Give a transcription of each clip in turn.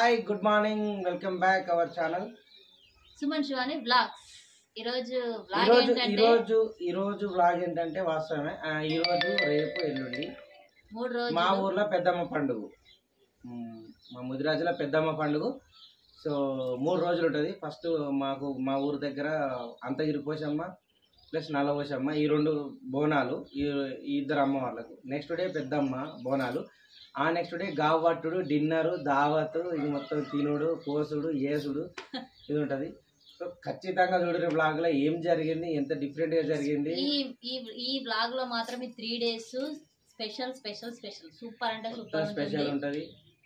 Hi good morning welcome back our channel Suman Shivani vlogs ఈరోజు vlog ఈరోజు ఏంటంటే ఈరోజు ఈరోజు వ్లాగ్ ఏంటంటే వాస్తవమే ఆ, ఈరోజు రేపు ఎల్లుండి మూడు మా రోజులు ఊర్లో పెద్దమ్మ పండుగ మ్, మా ముదిరాజులో పెద్దమ్మ పండుగ సో మూడు రోజులు ఉంటుంది ఫస్ట్ మాకు మా ఊరు దగ్గర అంతగిరి పోషమ్మ ప్లస్ నల్ల పోషమ్మ ఈ రెండు బోనాలు ఈ ఈ ఇద్దరు అమ్మ వాళ్ళకు నెక్స్ట్ డే పెద్దమ్మ బోనాలు ఆ నెక్స్ట్ డే గావట్టుడు డిన్నరు దావత్ ఇది మొత్తం తినుడు కోసుడు ఏసుడు ఇది ఉంటుంది సో ఖచ్చితంగా చూడరు బ్లాగ్ లో ఏం జరిగింది ఎంత డిఫరెంట్ గా జరిగింది ఈ ఈ ఈ బ్లాగ్ లో మాత్రం ఈ three days special special special super అంటే మొత్తం సూపర్ స్పెషల్ ఉంటుంది ఉంటుంది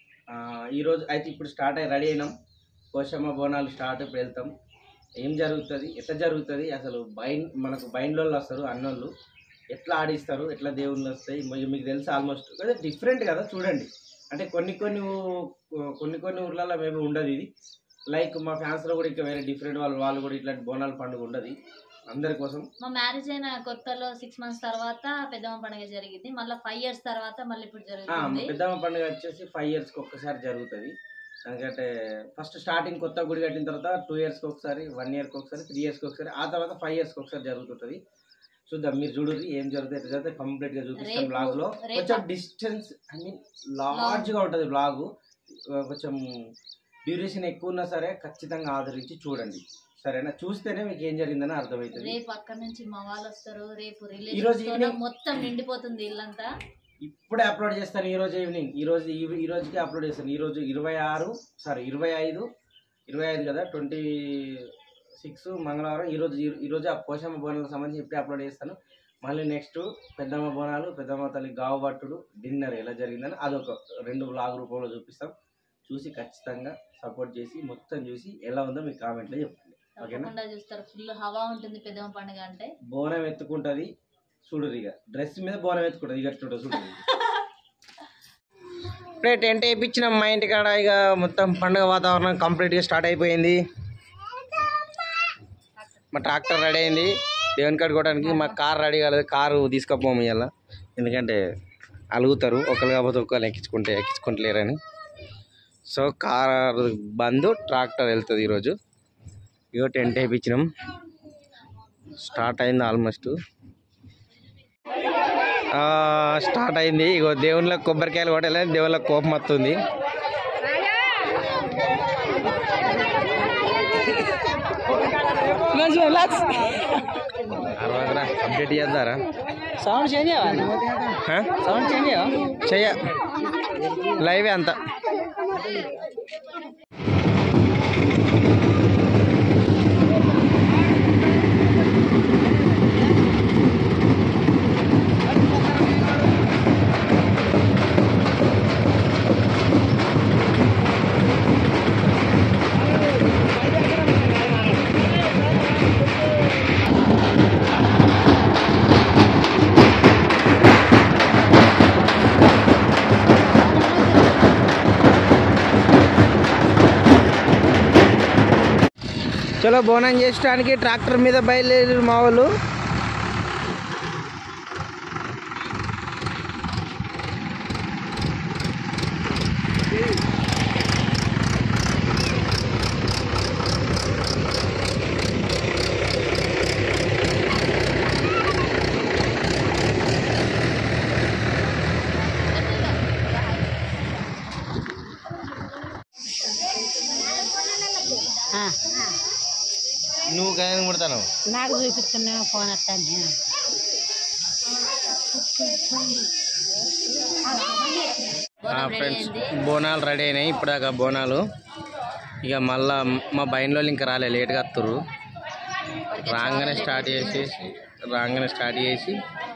ఈ రోజు అయితే ఇప్పుడు స్టార్ట్ అయ్యి రెడీ అయినాం పోషమ్మ బోనాలు స్టార్ట్ ఇప్పుడు వెళ్తాం ఏం జరుగుతుంది ఎట్లా జరుగుతుంది అసలు బైన్ మనకు బైండ్లోళ్ళు వస్తారు అన్నోళ్ళు ఎట్లా ఆడిస్తారు ఎట్లా దేవుళ్ళు వస్తాయి మీ- మీకు తెలుసు ఆల్మోస్ట్ అదే డిఫరెంట్ కదా చూడండి అంటే కొన్ని కొన్ని ఊ- కొన్ని కొన్ని ఊర్లలో మేబీ ఉండదు ఇది లైక్ మా ఫ్యాన్స్లో కూడా ఇంకా వేరే డిఫరెంట్ వాళ్ళు వాళ్ళు కూడా ఇట్లాంటి బోనాల పండుగ ఉండదు అందరి కోసం మా మ్యారేజ్ అయిన కొత్తలో సిక్స్ మంత్స్ తర్వాత పెద్దమ్మ పండుగ జరిగింది మళ్ళీ ఫైవ్ ఇయర్స్ తర్వాత మళ్ళీ ఇప్పుడు ఆ, జరుగుతుంది పెద్దమ్మ పండుగ వచ్చేసి ఫైవ్ ఇయర్స్కి ఒక్కసారి జరుగుతుంది ఎందుకంటే ఫస్ట్ స్టార్టింగ్ కొత్త గుడి కట్టిన తర్వాత టూ ఇయర్స్కి ఒకసారి వన్ ఇయర్కి ఒకసారి త్రీ ఇయర్స్కి ఒకసారి ఆ తర్వాత ఫైవ్ ఇయర్స్కి ఒకసారి జరుగుతుంటుంది చూద్దాం మీరు చూడండి ఏం జరుగుతుంది ఎట్లా జరుగుతుంది కంప్లీట్ గా చూపిస్తాం రేపు- బ్లాగ్ లో రేపు- కొంచెం డిస్టెన్స్ ఐ మీన్ లార్జ్ గా ఉంటది బ్లాగ్ కొంచెం డ్యూరేషన్ ఎక్కువ ఉన్నా సరే ఖచ్చితంగా ఆదరించి చూడండి సరేనా చూస్తేనే మీకు ఏం జరిగిందని అర్థమవుతుంది రేపు అక్కడ నుంచి మా వాళ్ళు వస్తారు రేపు ఈ రోజు రిలేషన్ evening- మొత్తం నిండిపోతుంది ఇల్లంతా ఇప్పుడే అప్లోడ్ చేస్తాను ఈ రోజు ఈవినింగ్ ఈ రోజు ఈ ఈ రోజుకి అప్లోడ్ చేస్తాను ఈ రోజు ఇరవై ఆరు సారీ ఇరవై ఐదు ఇరవై ఐదు కదా ట్వంటీ సిక్స్ మంగళవారం ఈ రోజు ఈ రోజు ఆ పోషమ్మ బోనాలకు సంబంధించి ఇప్పుడే అప్లోడ్ చేస్తాను మళ్ళీ నెక్స్ట్ పెద్దమ్మ బోనాలు పెద్దమ్మ తల్లి గావు భట్టుడు డిన్నర్ ఎలా జరిగిందని అదొక రెండు బ్లాగ్ రూపంలో చూపిస్తాం చూసి ఖచ్చితంగా సపోర్ట్ చేసి మొత్తం చూసి ఎలా ఉందో మీ కామెంట్లో చెప్పండి ఓకేనా తప్పకుండా చూస్తారు ఫుల్ హవా ఉంటుంది పెద్దమ్మ పండుగ అంటే బోనం ఎత్తుకుంటది చూడరు ఇక డ్రెస్ మీద బోనం ఎత్తుకుంటది ఇక చూడ చూడరు ఇప్పుడే టెంట్ వేయించినాం మా ఇంటికాడ ఇక మొత్తం పండుగ వాతావరణం కంప్లీట్గా స్టార్ట్ అయిపోయింది మా ట్రాక్టర్ రెడీ అయింది దేవుని కడుకోవడానికి మా కార్ రెడీ కాలేదు కారు తీసుకపోము ఇవాళ ఎందుకంటే అలుగుతారు ఒకరు కాకపోతే ఒకరు ఎక్కించుకుంటే ఎక్కించుకుంటలేరని సో కార్ బంద్ ట్రాక్టర్ వెళ్తుంది ఈరోజు ఇగో టెంట్ వేయించినాం స్టార్ట్ అయింది ఆల్మోస్ట్ స్టార్ట్ అయింది ఇగో దేవుళ్ళకి కొబ్బరికాయలు కొట్టలేదు దేవుళ్ళకి కోపం వస్తుంది అరవకరా అప్డేట్ చేద్దారా సౌండ్ చేంజ్ హ? సౌండ్ చేంజ్ చెయ్య లైవే అంతా చలో బోనం చేయడానికి ట్రాక్టర్ మీద బయలుదేరి మా వాళ్ళు నువ్వు కానీ ముడతాను నాకు చూపిస్తున్నా ఫోన్ వస్తాను బోనం రెడీ ఫ్రెండ్స్ అయింది బోనాలు రెడీ అయినాయి ఇప్పటిదాకా బోనాలు ఇక మళ్ళా మా బయన్లో ఇంకా రాలే లేట్గా వస్తుర్రు రాగానే స్టార్ట్ చేసి రాగానే స్టార్ట్ చేసి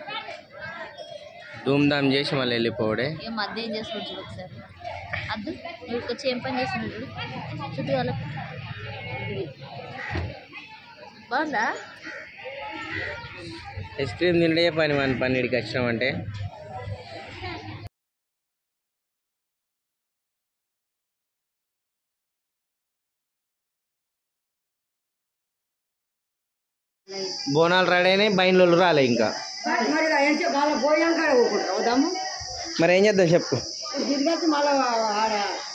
ధూమ్ ధామ్ చేసి మళ్ళీ వెళ్ళిపోవడే ఏం మధ్య ఏం చేస్తాడు చూడు ఒకసారి అద్దు నువ్వు వచ్చి ఏం పని చేస్తున్నాడు చూడు చుట్టూ వాళ్ళకి బాగుందా ఐస్ క్రీమ్ తిండే పని మన పన్నీడికి వచ్చినామంటే బోనాలు రెడీ అయినాయి బయలు రాలే ఇంకా మరి వాళ్ళ పోయాక వద్దాము మరి ఏం చేద్దాం చెప్పు తిరిగేసి మళ్ళీ ఆడ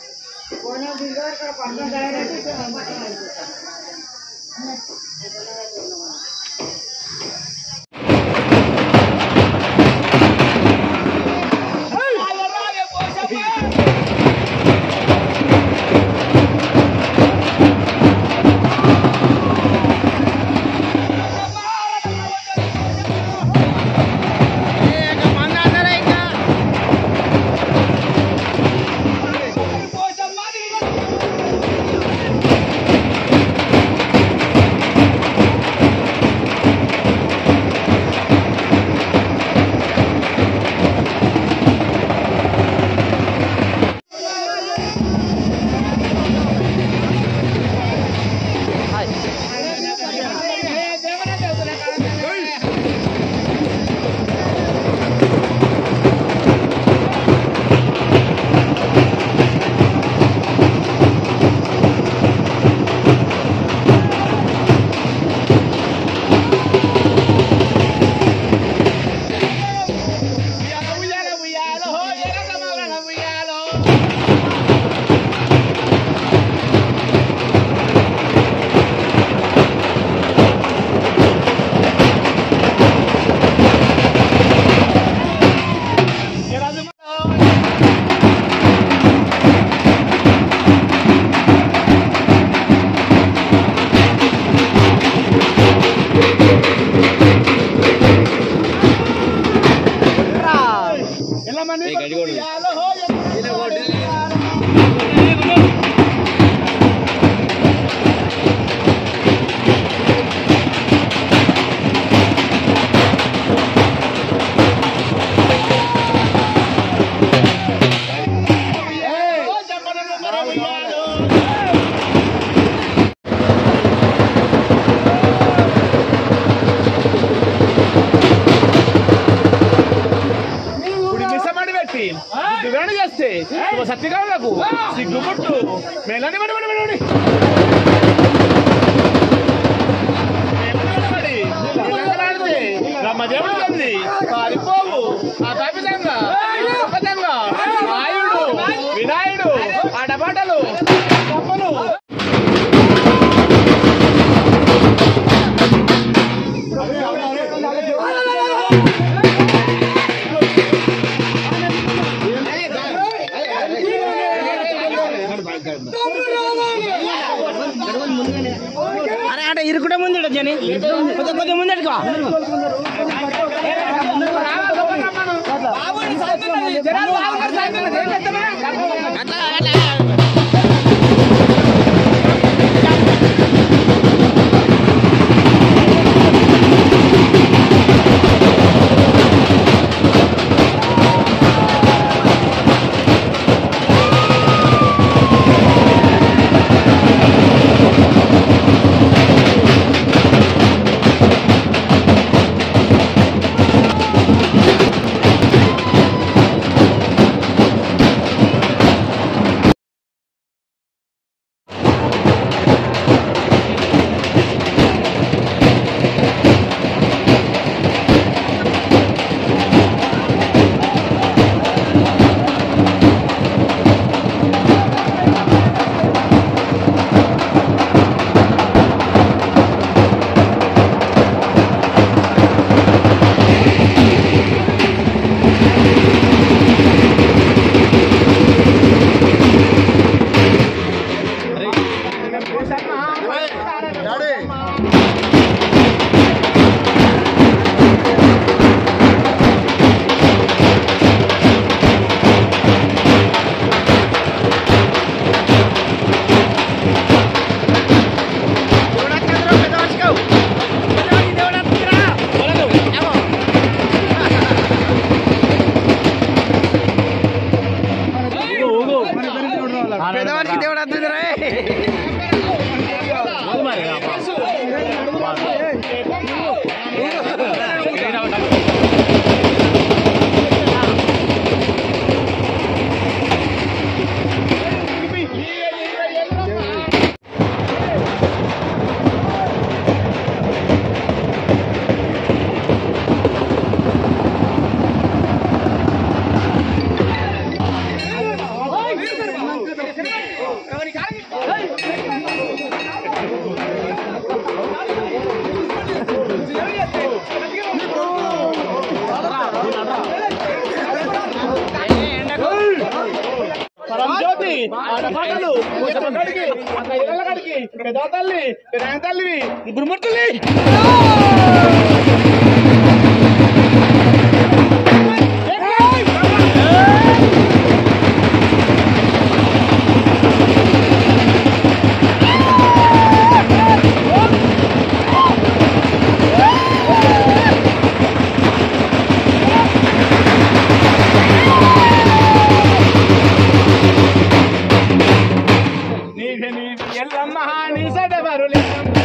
ఇప్పుడు మిసమడి పెట్టి వివరణ చేస్తే సత్యకాలకు సిగ్గుపుట్టు మేలని మడి మడి మడి రమ్మదేవుడు ఉంది పారిపోవు ఆ తప్పిదంగా తప్పదంగా ఆయుడు వినాయుడు ఆటపాటలు తప్పలు అరే అంటే ఇరుకుట ముందు జని కొంచెం కొంచెం ముందడుకో అట్లా అట్లా ఆ ఆడపాటలు పోచమ్మ కాడికి అక్క ఇళ్ళ కాడికి పెద్ద తల్లి పెద్ద తల్లివి గురుమూర్తులే నీవే నీవి ఎల్లమ్మ నీ సడవరులే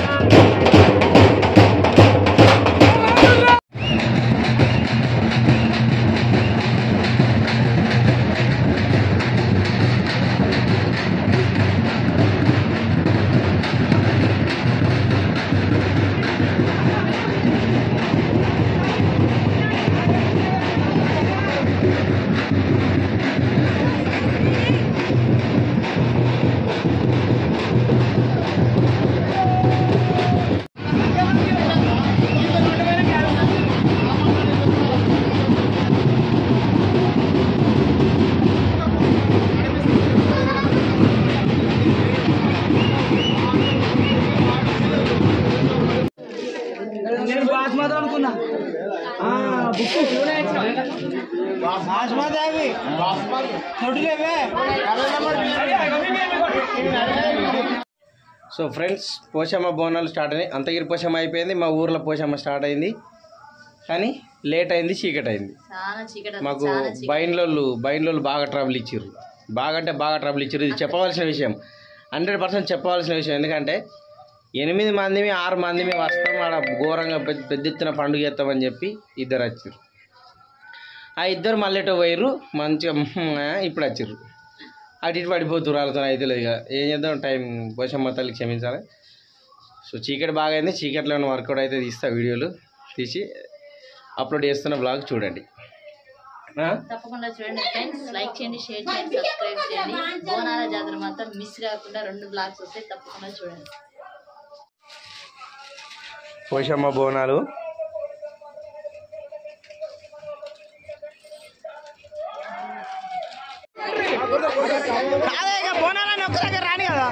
నేను బాస్మతి అనుకున్నా బుక్ బాస్మతి అవి నొడిలేవే so friends Poshamma Bonalu start అయినాయి అంతగిరి పోషమ్మ అయిపోయింది మా ఊర్లో పోషమ్మ స్టార్ట్ అయింది కానీ లేట్ అయింది చీకటి అయింది చాలా చీకటి మాకు చాలా చీకటి బైండ్లోళ్ళు బైండ్లోళ్ళు బాగా ట్రబుల్ ఇచ్చారు బాగా అంటే బాగా ట్రబుల్ ఇచ్చారు ఇది చెప్పవలసిన విషయం హండ్రెడ్ పర్సెంట్ చెప్పవలసిన విషయం ఎందుకంటే ఎనిమిది మందిమి ఆరు మందిమి వస్తాం ఆడ ఘోరంగా పెద్ద పెద్ద ఎత్తున పండుగ చేస్తామని చెప్పి ఇద్దరు వచ్చారు ఆ ఇద్దరు మళ్ళీ పోయారు మంచిగా హ్మ్, ఇప్పుడు వచ్చారు అటు ఇటు పడిపోతున్నారు వాళ్ళతో అయితే లేదు ఇక ఏం చేద్దాం టైం పోషమ్మ తల్లి క్షమించాలి సో చీకటి బాగా అయింది చీకట్లో వర్కౌట్ అయితే తీస్తా వీడియోలు తీసి అప్లోడ్ చేస్తున్న బ్లాగ్ చూడండి ఆ? తప్పకుండా చూడండి ఫ్రెండ్స్ లైక్ చేయండి షేర్ చేయండి సబ్స్క్రైబ్ చేయండి బోనాల జాతర మాత్రం మిస్ కాకుండా రెండు బ్లాగ్స్ వస్తాయి తప్పకుండా చూడండి పోషమ్మ బోనాలు అదే ఇక బోనాలని ఒక్క దగ్గర రాని కదా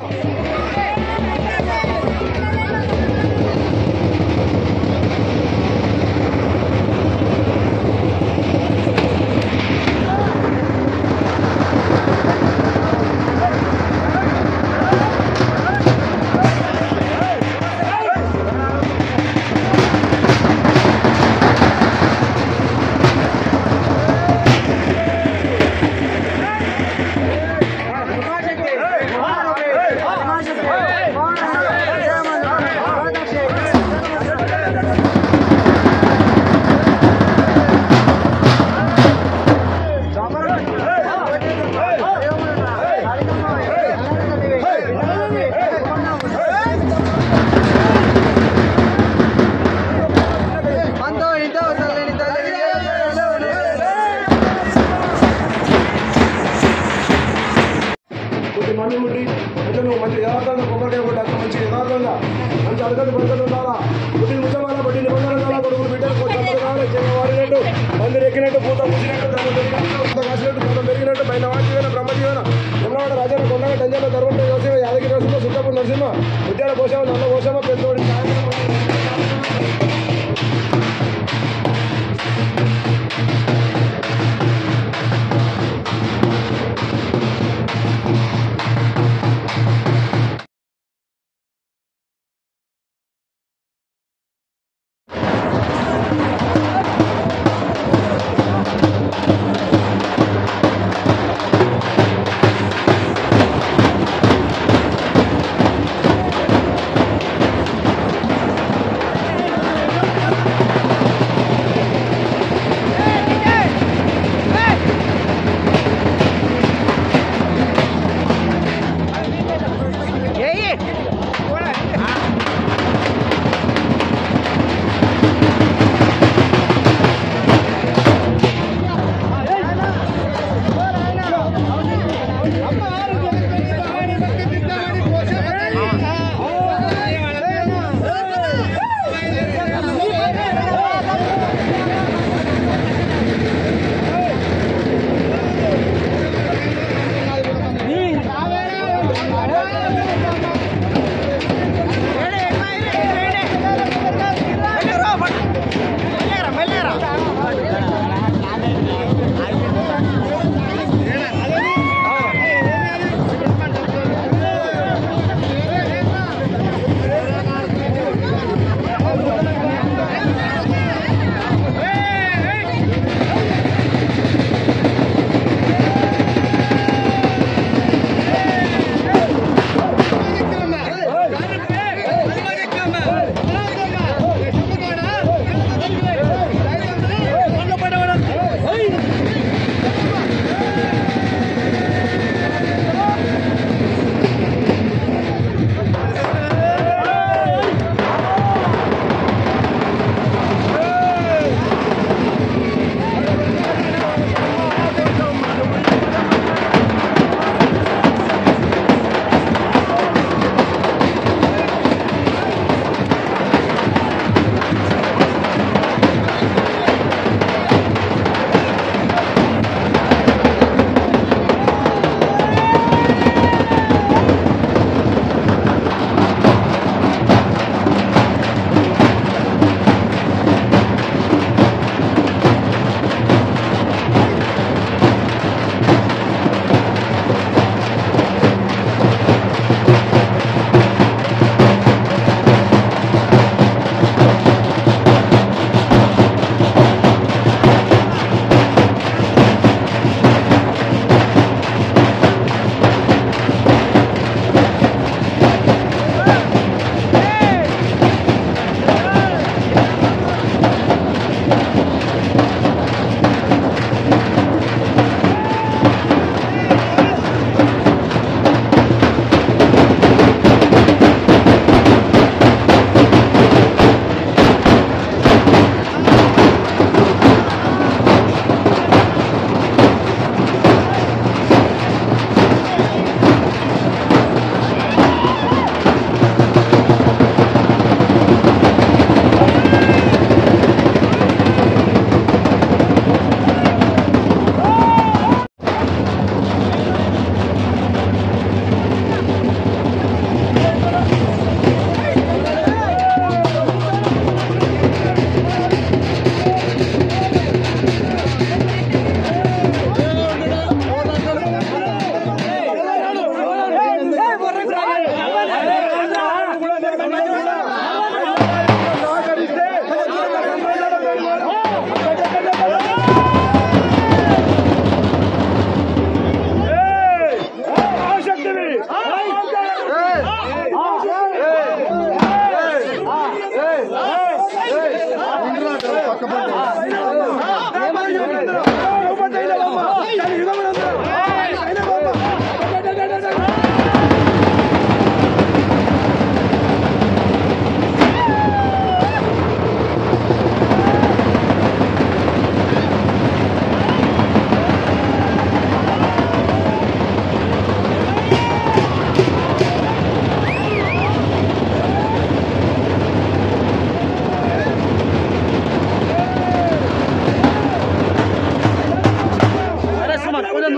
కొద్ది మంది ఉండి అంటే నువ్వు మంచి యథార్థంగా కొబ్బరికాయ కొట్టి అంత మంచి యథార్థంగా మంచి అడగదు బద్దలు ఉండాలా కొద్ది ముసమాల బట్టి నిబంధనలు కావాలా కొడుకులు బిడ్డలు కొట్టి డబ్బులు కావాలి చిన్న వారినట్టు మందిరు ఎక్కినట్టు పూత పూసినట్టు ధనం పెరిగినట్టు పూత కాసినట్టు ధనం పెరిగినట్టు పైన వాటివైన బ్రహ్మజీవన బ్రహ్మవాడ రాజాన కొండగ టంజాల ధర్మంట యోసేవ యాదగిరి నరసింహ సుత్తపూడి నరసింహ ఉద్యాన పోషమ నల్ల పోషమ పెద్దోడి ఆ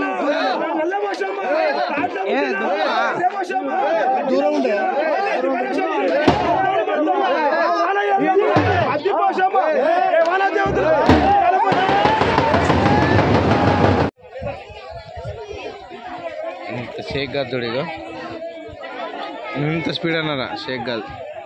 నల్ల పోషమ్మ ఆటల పోషమ్మ దూరం ఉండే అద్దె పోషమ్మ ఏ వాన దేవతలు ఇంత షేక్ కాదు చూడు ఇగో నువ్వు ఇంత స్పీడ్ అన్నారా షేక్ కాదు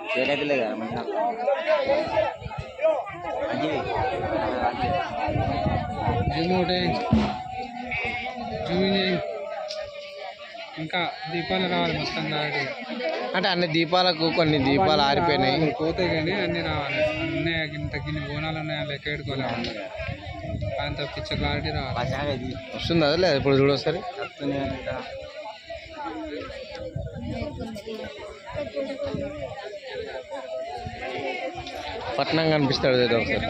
ఇంకా దీపాలు రావాలి మొత్తం కాబట్టి అంటే అన్ని దీపాలకు కొన్ని దీపాలు ఆరిపోయినాయి పోతే కానీ అన్ని రావాలి అన్నీ ఇంత గిన్ని బోనాలు ఉన్నాయి లెక్క పెట్టుకోలేము అంత పిచ్చ క్లారిటీ రావాలి వస్తుంది అదే లేదు ఇప్పుడు చూడు ఒకసారి పట్నం కనిపిస్తాడు ఏదో ఒకసారి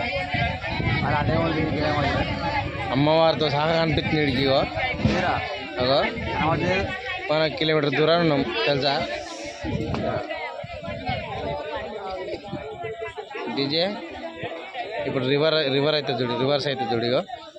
అమ్మవారితో సహా కనిపిస్తుంది వీడికి ఇగో అగో మన కిలోమీటర్ దూరాన్ని ఉన్నాం తెలుసా డీజే ఇప్పుడు రివర్ రివర్ అయితే చూడు రివర్స్ అయితే చూడు ఇగో